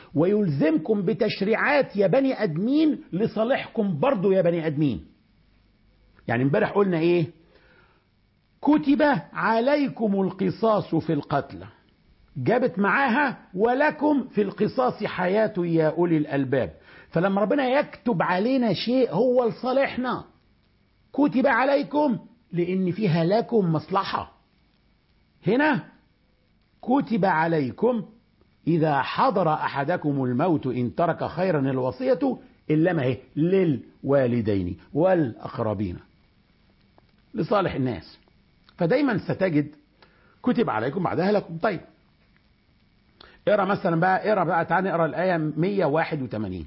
ويلزمكم بتشريعات يا بني ادمين لصالحكم برضو يا بني ادمين يعني امبارح قلنا ايه كتب عليكم القصاص في القتلى جابت معاها ولكم في القصاص حياة يا أولي الألباب فلما ربنا يكتب علينا شيء هو لصالحنا كتب عليكم لأن فيها لكم مصلحة هنا كتب عليكم إذا حضر أحدكم الموت إن ترك خيرا الوصية إلا ما هي للوالدين والأقربين لصالح الناس فدايما ستجد كتب عليكم بعدها لكم طيب اقرا مثلا بقى اقرا بقى تعالى نقرا الايه 181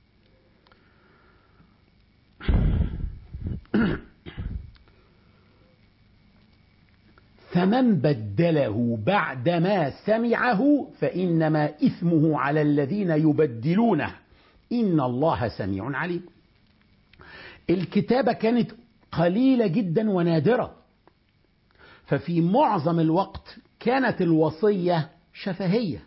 فمن بدله بعدما سمعه فانما اثمه على الذين يبدلونه ان الله سميع عليم الكتابه كانت قليله جدا ونادره ففي معظم الوقت كانت الوصيه شفهيه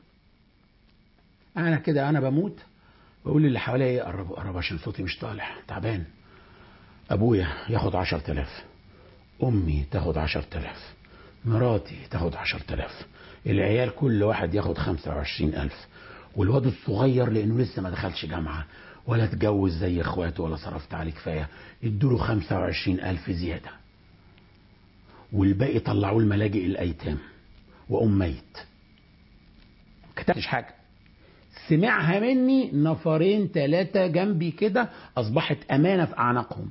انا كده انا بموت بقول للي حواليا ايه قربوا قربوا عشان صوتي مش طالع تعبان ابويا ياخد عشر تلاف امي تاخد عشر تلاف مراتي تاخد عشر تلاف العيال كل واحد ياخد خمسة وعشرين ألف والواد الصغير لأنه لسه ما دخلش جامعة ولا اتجوز زي اخواته ولا صرفت عليه كفاية ادوله خمسة وعشرين ألف زيادة والباقي طلعوه الملاجئ الأيتام وأم ميت كتبتش حاجة سمعها مني نفرين ثلاثة جنبي كده أصبحت أمانة في أعناقهم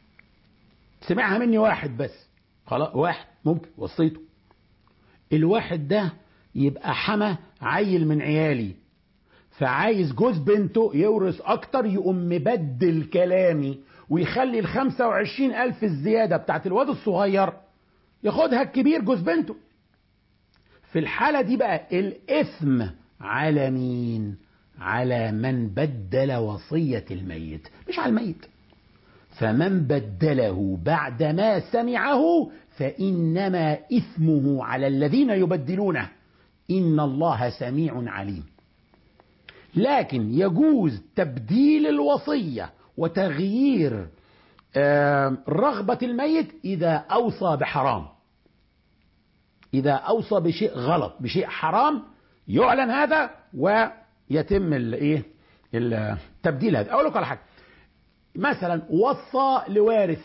سمعها مني واحد بس خلاص واحد ممكن وصيته الواحد ده يبقى حما عيل من عيالي فعايز جوز بنته يورث أكتر يقوم مبدل كلامي ويخلي ال 25 ألف الزيادة بتاعت الواد الصغير ياخدها الكبير جوز بنته في الحالة دي بقى الإثم على مين على من بدل وصية الميت مش على الميت فمن بدله بعدما سمعه فإنما إثمه على الذين يبدلونه إن الله سميع عليم لكن يجوز تبديل الوصية وتغيير رغبة الميت إذا أوصى بحرام إذا أوصى بشيء غلط بشيء حرام يعلن هذا ويتم الايه التبديل هذا اقول لك على حاجه مثلا وصى لوارث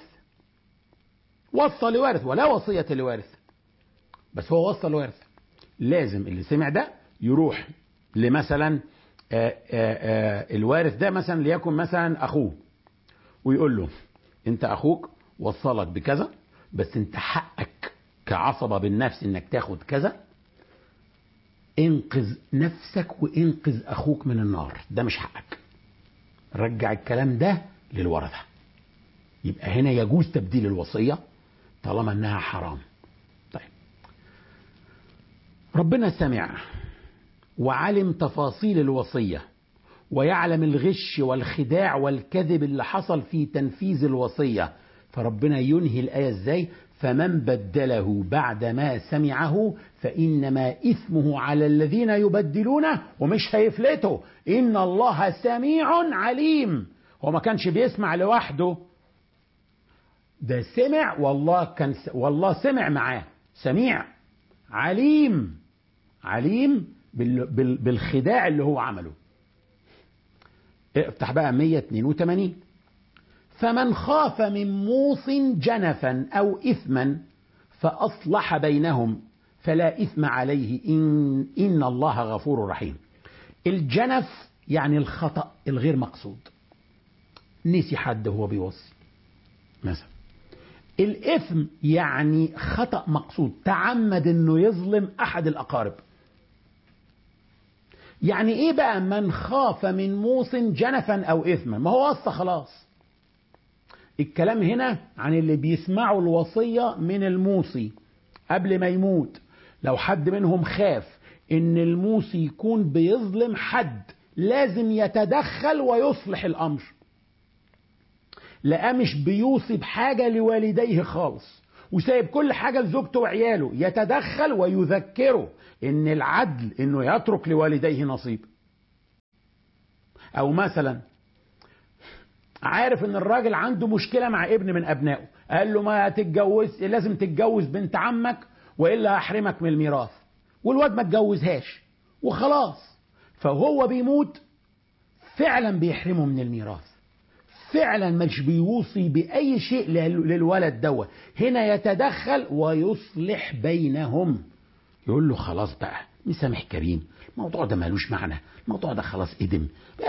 وصى لوارث ولا وصيه لوارث بس هو وصى لوارث لازم اللي سمع ده يروح لمثلا آآ آآ الوارث ده مثلا ليكن مثلا اخوه ويقول له انت اخوك وصلك بكذا بس انت حقك كعصبه بالنفس انك تاخد كذا انقذ نفسك وانقذ اخوك من النار ده مش حقك رجع الكلام ده للورثه يبقى هنا يجوز تبديل الوصيه طالما انها حرام طيب ربنا سمع وعلم تفاصيل الوصيه ويعلم الغش والخداع والكذب اللي حصل في تنفيذ الوصيه فربنا ينهي الايه ازاي فمن بدله بعدما سمعه فإنما إثمه على الذين يبدلونه ومش هيفلتوا إن الله سميع عليم هو ما كانش بيسمع لوحده ده سمع والله كان والله سمع معاه سميع عليم عليم بالخداع اللي هو عمله افتح بقى 182 فمن خاف من موص جنفا أو إثما فأصلح بينهم فلا إثم عليه إن, إن الله غفور رحيم الجنف يعني الخطأ الغير مقصود نسي حد هو بيوصي مثلا الإثم يعني خطأ مقصود تعمد أنه يظلم أحد الأقارب يعني إيه بقى من خاف من موص جنفا أو إثما ما هو وصى خلاص الكلام هنا عن اللي بيسمعوا الوصية من الموصي قبل ما يموت لو حد منهم خاف ان الموصي يكون بيظلم حد لازم يتدخل ويصلح الامر لقى مش بيوصي بحاجة لوالديه خالص وسايب كل حاجة لزوجته وعياله يتدخل ويذكره ان العدل انه يترك لوالديه نصيب او مثلا عارف ان الراجل عنده مشكله مع ابن من ابنائه قال له ما تتجوز لازم تتجوز بنت عمك والا هحرمك من الميراث والواد ما اتجوزهاش وخلاص فهو بيموت فعلا بيحرمه من الميراث فعلا مش بيوصي باي شيء للولد دوت هنا يتدخل ويصلح بينهم يقول له خلاص بقى مسامح كريم الموضوع ده مالوش معنى الموضوع ده خلاص ادم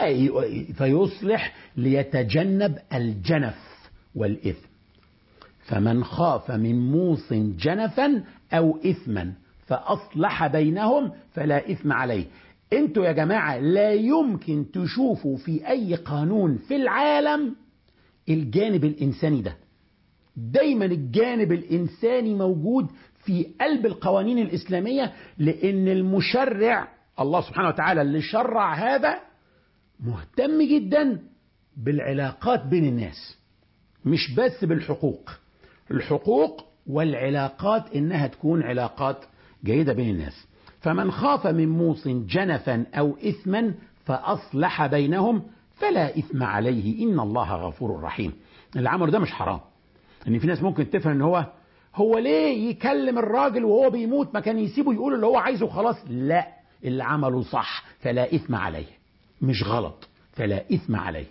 فيصلح ليتجنب الجنف والإثم فمن خاف من موص جنفا أو إثما فأصلح بينهم فلا إثم عليه انتوا يا جماعة لا يمكن تشوفوا في أي قانون في العالم الجانب الإنساني ده دايما الجانب الإنساني موجود في قلب القوانين الإسلامية لأن المشرع الله سبحانه وتعالى اللي شرع هذا مهتم جدا بالعلاقات بين الناس مش بس بالحقوق الحقوق والعلاقات إنها تكون علاقات جيدة بين الناس فمن خاف من موص جنفا أو إثما فأصلح بينهم فلا إثم عليه إن الله غفور رحيم العمل ده مش حرام ان في ناس ممكن تفهم ان هو هو ليه يكلم الراجل وهو بيموت ما كان يسيبه يقول اللي هو عايزه خلاص لا اللي عمله صح فلا إثم عليه مش غلط فلا إثم عليه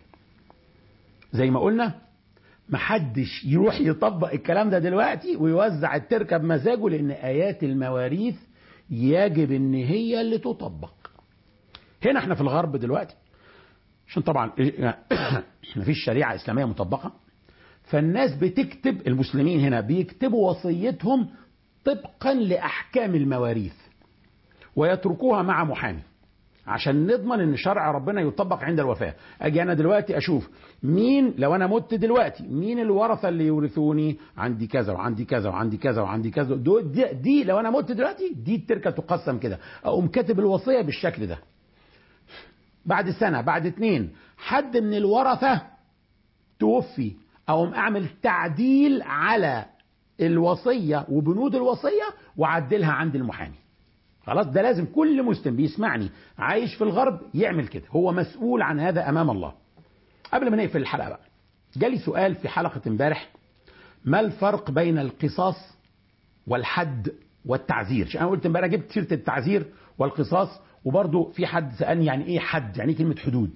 زي ما قلنا محدش يروح يطبق الكلام ده دلوقتي ويوزع التركة بمزاجه لأن آيات المواريث يجب ان هي اللي تطبق هنا احنا في الغرب دلوقتي عشان طبعا مفيش شريعة إسلامية مطبقة فالناس بتكتب المسلمين هنا بيكتبوا وصيتهم طبقا لأحكام المواريث ويتركوها مع محامي عشان نضمن ان شرع ربنا يطبق عند الوفاة اجي انا دلوقتي اشوف مين لو انا مت دلوقتي مين الورثة اللي يورثوني عندي كذا وعندي كذا وعندي كذا وعندي كذا دي, دي لو انا مت دلوقتي دي التركة تقسم كده اقوم كاتب الوصية بالشكل ده بعد سنة بعد اتنين حد من الورثة توفي اقوم اعمل تعديل على الوصية وبنود الوصية وعدلها عند المحامي خلاص ده لازم كل مسلم بيسمعني عايش في الغرب يعمل كده هو مسؤول عن هذا امام الله قبل ما نقفل الحلقه بقى جالي سؤال في حلقه امبارح ما الفرق بين القصاص والحد والتعزير انا قلت امبارح جبت سيره التعزير والقصاص وبرضه في حد سالني يعني ايه حد يعني ايه كلمه حدود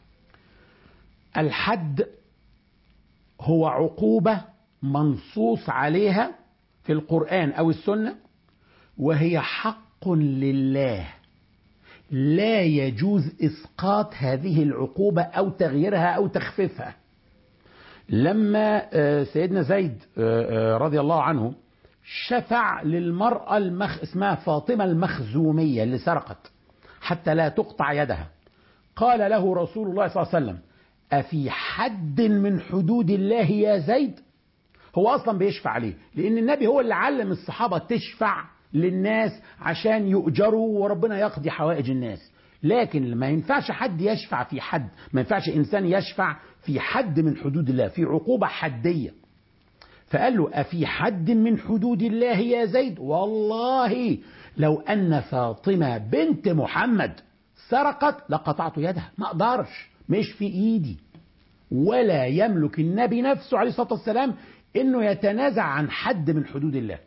الحد هو عقوبه منصوص عليها في القران او السنه وهي حق لله لا يجوز اسقاط هذه العقوبه او تغييرها او تخفيفها لما سيدنا زيد رضي الله عنه شفع للمراه المخ اسمها فاطمه المخزوميه اللي سرقت حتى لا تقطع يدها قال له رسول الله صلى الله عليه وسلم افي حد من حدود الله يا زيد هو اصلا بيشفع عليه لان النبي هو اللي علم الصحابه تشفع للناس عشان يؤجروا وربنا يقضي حوائج الناس لكن ما ينفعش حد يشفع في حد ما ينفعش إنسان يشفع في حد من حدود الله في عقوبة حدية فقال له أفي حد من حدود الله يا زيد والله لو أن فاطمة بنت محمد سرقت لقطعت يدها ما أقدرش مش في إيدي ولا يملك النبي نفسه عليه الصلاة والسلام انه يتنازع عن حد من حدود الله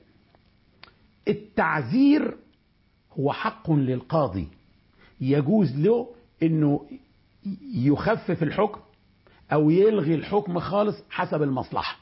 التعزير هو حق للقاضي يجوز له انه يخفف الحكم او يلغي الحكم خالص حسب المصلحه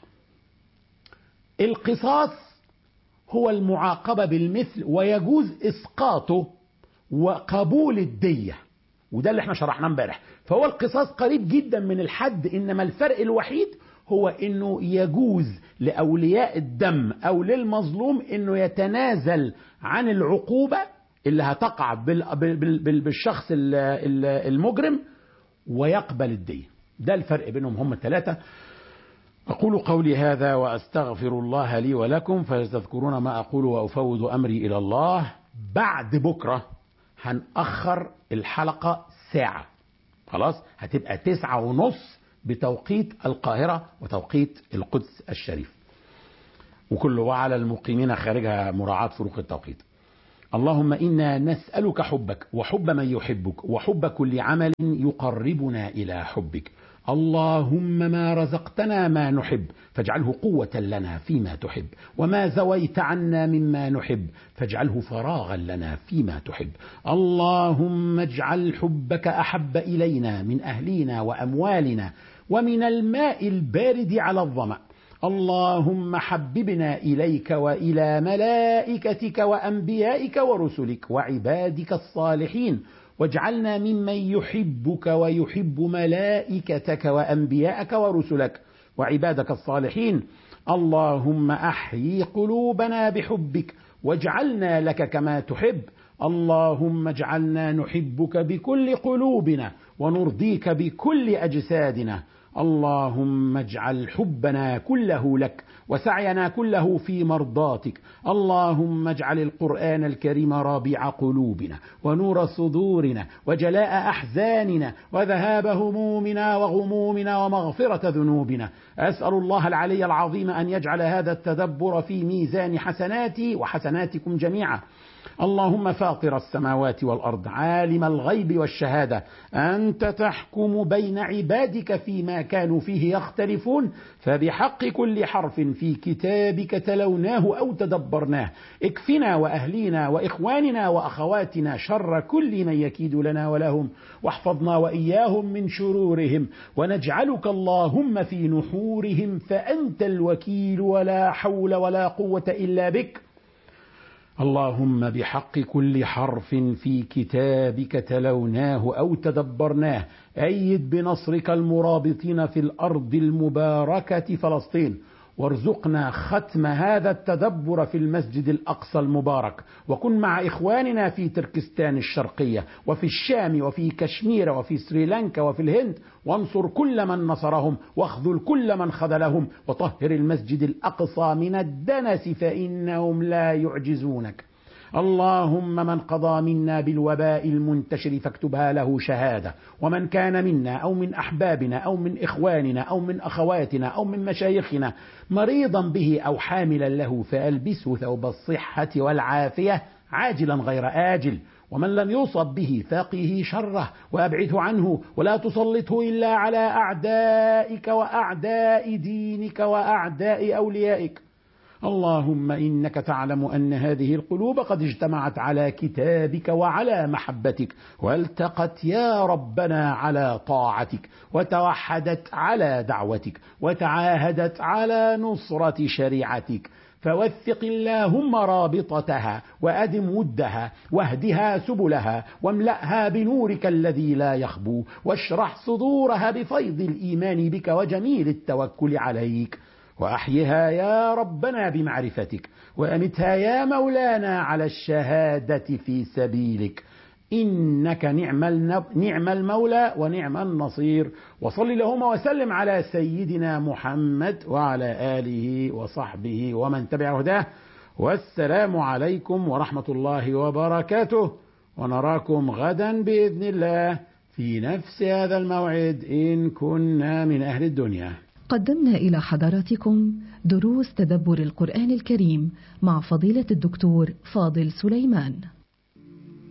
القصاص هو المعاقبه بالمثل ويجوز اسقاطه وقبول الديه وده اللي احنا شرحناه امبارح فهو القصاص قريب جدا من الحد انما الفرق الوحيد هو انه يجوز لاولياء الدم او للمظلوم انه يتنازل عن العقوبه اللي هتقع بالشخص المجرم ويقبل الدية ده الفرق بينهم هم الثلاثة أقول قولي هذا وأستغفر الله لي ولكم فيستذكرون ما أقول وأفوض أمري إلى الله بعد بكرة هنأخر الحلقة ساعة خلاص هتبقى تسعة ونص بتوقيت القاهرة وتوقيت القدس الشريف وكل وعلى المقيمين خارجها مراعاة فروق التوقيت اللهم إنا نسألك حبك وحب من يحبك وحب كل عمل يقربنا إلى حبك اللهم ما رزقتنا ما نحب فاجعله قوة لنا فيما تحب وما زويت عنا مما نحب فاجعله فراغا لنا فيما تحب اللهم اجعل حبك أحب إلينا من أهلينا وأموالنا ومن الماء البارد على الظمأ اللهم حببنا إليك وإلى ملائكتك وأنبيائك ورسلك وعبادك الصالحين واجعلنا ممن يحبك ويحب ملائكتك وأنبياءك ورسلك وعبادك الصالحين اللهم أحيي قلوبنا بحبك واجعلنا لك كما تحب اللهم اجعلنا نحبك بكل قلوبنا ونرضيك بكل أجسادنا اللهم اجعل حبنا كله لك وسعينا كله في مرضاتك اللهم اجعل القرآن الكريم رابع قلوبنا ونور صدورنا وجلاء أحزاننا وذهاب همومنا وغمومنا ومغفرة ذنوبنا أسأل الله العلي العظيم أن يجعل هذا التدبر في ميزان حسناتي وحسناتكم جميعا اللهم فاطر السماوات والأرض عالم الغيب والشهادة أنت تحكم بين عبادك فيما كانوا فيه يختلفون فبحق كل حرف في كتابك تلوناه أو تدبرناه اكفنا وأهلينا وإخواننا وأخواتنا شر كل من يكيد لنا ولهم واحفظنا وإياهم من شرورهم ونجعلك اللهم في نحورهم فأنت الوكيل ولا حول ولا قوة إلا بك اللهم بحق كل حرف في كتابك تلوناه أو تدبرناه أيد بنصرك المرابطين في الأرض المباركة فلسطين وارزقنا ختم هذا التدبر في المسجد الأقصى المبارك وكن مع إخواننا في تركستان الشرقية وفي الشام وفي كشمير وفي سريلانكا وفي الهند وانصر كل من نصرهم واخذل كل من خذلهم وطهر المسجد الأقصى من الدنس فإنهم لا يعجزونك اللهم من قضى منا بالوباء المنتشر فاكتبها له شهادة ومن كان منا أو من أحبابنا أو من إخواننا أو من أخواتنا أو من مشايخنا مريضا به أو حاملا له فألبسه ثوب الصحة والعافية عاجلا غير آجل ومن لم يصب به فقه شره وأبعده عنه ولا تسلطه إلا على أعدائك وأعداء دينك وأعداء أوليائك اللهم إنك تعلم أن هذه القلوب قد اجتمعت على كتابك وعلى محبتك والتقت يا ربنا على طاعتك وتوحدت على دعوتك وتعاهدت على نصرة شريعتك فوثق اللهم رابطتها وأدم ودها واهدها سبلها واملأها بنورك الذي لا يخبو واشرح صدورها بفيض الإيمان بك وجميل التوكل عليك وأحيها يا ربنا بمعرفتك وأمتها يا مولانا على الشهادة في سبيلك إنك نعم, نعم المولى ونعم النصير وصل اللهم وسلم على سيدنا محمد وعلى آله وصحبه ومن تبع هداه والسلام عليكم ورحمة الله وبركاته ونراكم غدا بإذن الله في نفس هذا الموعد إن كنا من أهل الدنيا قدمنا إلى حضراتكم دروس تدبر القرآن الكريم مع فضيلة الدكتور فاضل سليمان